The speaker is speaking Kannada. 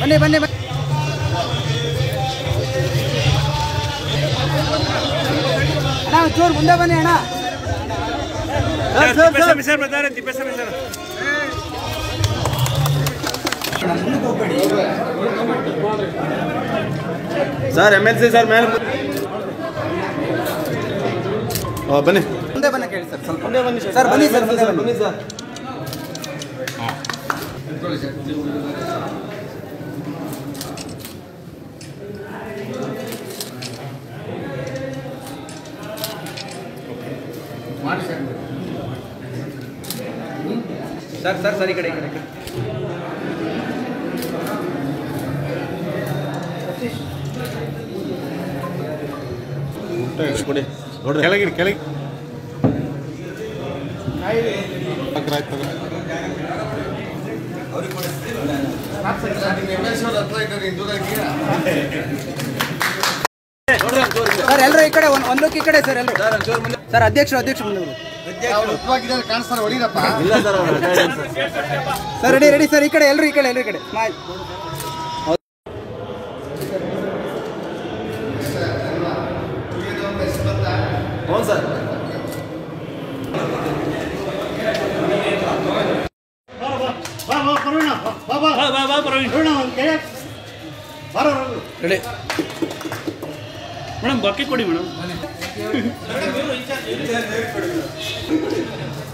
ಬನ್ನಿ ಬನ್ನಿ ಬನ್ನಿ ಅಣ್ಣ ಒಂಚೂರು ಮುಂದೆ ಬನ್ನಿ ಅಣ್ಣ sir, sir, sir. Sir M L C sir ಮೇಲೆ ಓ, ಬನ್ನಿ ಮುಂದೆ ಬನ್ನಿ ಕೇಳಿ ಸರ್ ಸ್ವಲ್ಪ ಸರ್ ಬನ್ನಿ ಸರ್ ಮುಂದೆ ಬನ್ನಿ ಸರ್ ಸರ್ ಸರ್ ಸರ್ ಈ ಕಡೆ ಈ ಕಡೆ ಈ ಕಡೆ. ಕೊಡಿ ನೋಡ್ರಿ ಕೆಳಗಿಡಿ ಕೆಳಗೆ ಸರ್ ಎಲ್ಲರೂ ಈ ಕಡೆ ಒಂದು ಒಂದಕ್ಕೆ ಈ ಕಡೆ ಸರ್ ಎಲ್ಲರೂ ಸರ್ ಅಧ್ಯಕ್ಷರು ಅಧ್ಯಕ್ಷರು ಮುಂದೆ ಬನ್ನಿ. ಕಾಣಿಸ್ತಾರೆ ಹೊಡಿರಪ್ಪ ಇಲ್ಲ ಸರ್ ಅವ್ರು attendance. Sir ready ready sir ಈ ಕಡೆ ಎಲ್ಲರೂ ಈ ಕಡೆ ಎಲ್ಲರೂ ಈ ಕಡೆ ಸ್ಮೈಲ್ ಹ್ಞೂ ಸರ್ ರೆಡಿ ಮೇಡಮ್ ಬಾಕಿ ಕೊಡಿ ಮೇಡಮ್